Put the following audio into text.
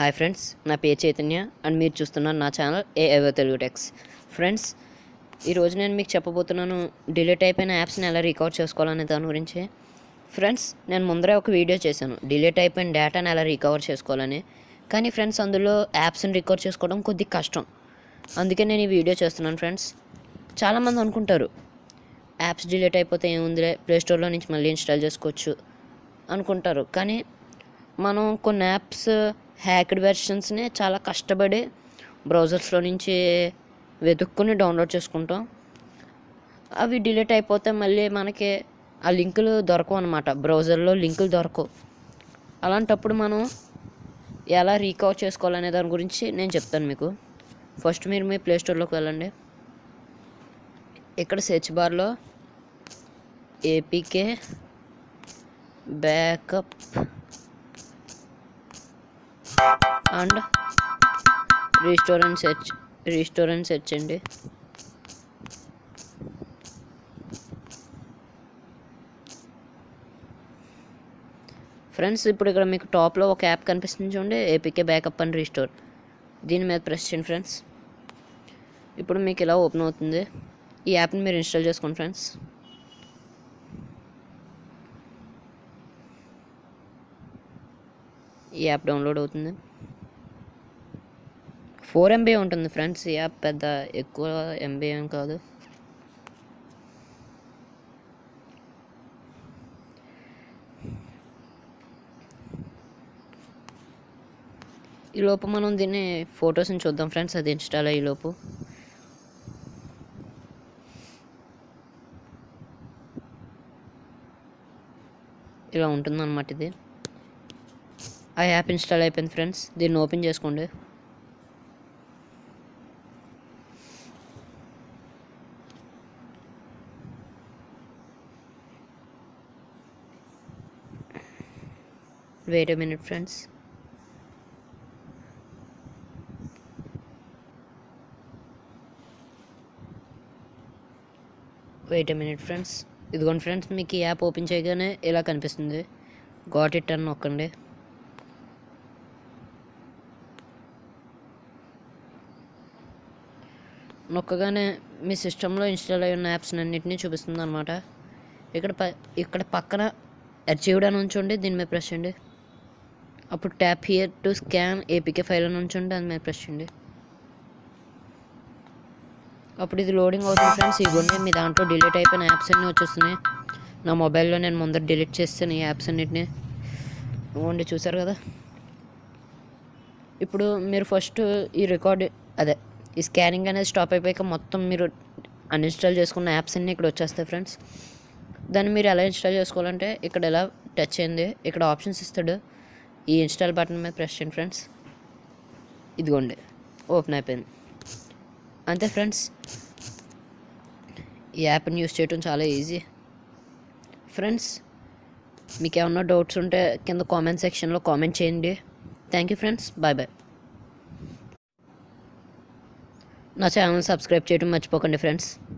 hi friends నా పేరు Chaitanya and మీరు చూస్తున్నారు నా channel AIO Telugu techs friends ఈరోజు నేను మీకు చెప్పబోతున్నాను డిలీట్ అయిపోయిన యాప్స్ని ఎలా రికవర్ చేసుకోవాలనే దాని గురించి ఫ్రెండ్స్ నేను ముందరే ఒక వీడియో చేశాను డిలీట్ అయిపోయిన డేటాని ఎలా రికవర్ చేసుకోవాలని కానీ ఫ్రెండ్స్ అందులో యాప్స్ని రికవర్ చేసుకోవడం కొద్ది కష్టం అందుకే నేను ఈ వీడియో చేస్తున్నాను ఫ్రెండ్స్ చాలామంది అనుకుంటారు యాప్స్ డిలీట్ అయిపోతే ఏముందిలే ప్లేస్టోర్లో నుంచి మళ్ళీ ఇన్స్టాల్ చేసుకోవచ్చు అనుకుంటారు కానీ మనం కొన్ని యాప్స్ హ్యాక్డ్ వెర్షన్స్ని చాలా కష్టపడి బ్రౌజర్స్లో నుంచి వెతుక్కుని డౌన్లోడ్ చేసుకుంటాం అవి డిలీట్ అయిపోతే మళ్ళీ మనకి ఆ లింకులు దొరకవు అనమాట బ్రౌజర్లో లింకులు దొరకవు అలాంటప్పుడు మనం ఎలా రీకవర్ చేసుకోవాలనే దాని గురించి నేను చెప్తాను మీకు ఫస్ట్ మీరు మీ ప్లే స్టోర్లోకి వెళ్ళండి ఇక్కడ సెర్చ్ బార్లో APK backup and restaurant search restaurant search అండి ఫ్రెండ్స్ ఇప్పుడు ఇక్కడ మీకు టాప్లో ఒక యాప్ కనిపిస్తుంది చూడండి ఏపీకే బ్యాకప్ అండ్ రీస్టోర్ దీని మీద ప్రెస్ చేయండి ఫ్రెండ్స్ ఇప్పుడు మీకు ఇలా ఓపెన్ అవుతుంది ఈ యాప్ని మీరు ఇన్స్టాల్ చేసుకోండి ఫ్రెండ్స్ ఈ యాప్ డౌన్లోడ్ అవుతుంది ఫోర్ ఎంబీ ఉంటుంది ఫ్రెండ్స్ ఈ యాప్ పెద్ద ఎక్కువ ఎంబీ ఏం కాదు ఈ లోపు మనం దీన్ని ఫొటోస్ని చూద్దాం ఫ్రెండ్స్ అది ఇన్స్టాల్ అయ్యే లోపు ఇలా ఉంటుందన్నమాట ఇది ఆ యాప్ ఇన్స్టాల్ అయిపోయింది ఫ్రెండ్స్ దీన్ని ఓపెన్ చేసుకోండి wait a minute friends wait a minute friends ఇదిగోండి ఫ్రెండ్స్ మీకు ఈ యాప్ ఓపెన్ చేయగానే ఇలా కనిపిస్తుంది గాట్ ఇట్ అని నొక్కండి నొక్కగానే మీ సిస్టంలో ఇన్స్టాల్ అయి ఉన్న యాప్స్ అన్నింటినీ చూపిస్తుంది అనమాట ఇక్కడ ప ఇక్కడ పక్కన అచీవ్డ్ అని ఉంచండి దీని మీద ప్రెస్ చేయండి అప్పుడు tap here to scan APK file అని ఉంచండి దాని మీద ప్రెస్ చేయండి అప్పుడు ఇది లోడింగ్ అవుతుంది ఫ్రెండ్స్ ఇదిగోండి మీ దాంట్లో డిలీట్ అయిపోయిన యాప్స్ అన్నీ వచ్చేస్తున్నాయి నా మొబైల్లో నేను ముందర డిలీట్ చేస్తాను ఈ యాప్స్ అన్నిటిని ఇవ్వండి చూసారు కదా ఇప్పుడు మీరు ఫస్ట్ ఈ రికార్డ్ అదే ఈ స్కానింగ్ అనేది స్టాప్ అయిపోయాక మొత్తం మీరు అన్ఇన్స్టాల్ చేసుకున్న యాప్స్ అన్నీ ఇక్కడ వచ్చేస్తాయి ఫ్రెండ్స్ దాన్ని మీరు ఎలా ఇన్స్టాల్ చేసుకోవాలంటే ఇక్కడ ఎలా టచ్ అయింది ఇక్కడ ఆప్షన్స్ ఇస్తాడు ఈ ఇన్స్టాల్ బటన్ మీద ప్రెస్ చేయండి ఫ్రెండ్స్ ఇదిగోండి ఓపెన్ అయిపోయింది అంతే ఫ్రెండ్స్ ఈ యాప్ని యూస్ చేయడం చాలా ఈజీ ఫ్రెండ్స్ మీకు ఏమన్నా డౌట్స్ ఉంటే కింద కామెంట్ సెక్షన్లో కామెంట్ చేయండి thank you friends bye bye నా ఛానల్ సబ్స్క్రైబ్ చేయడం మర్చిపోకండి ఫ్రెండ్స్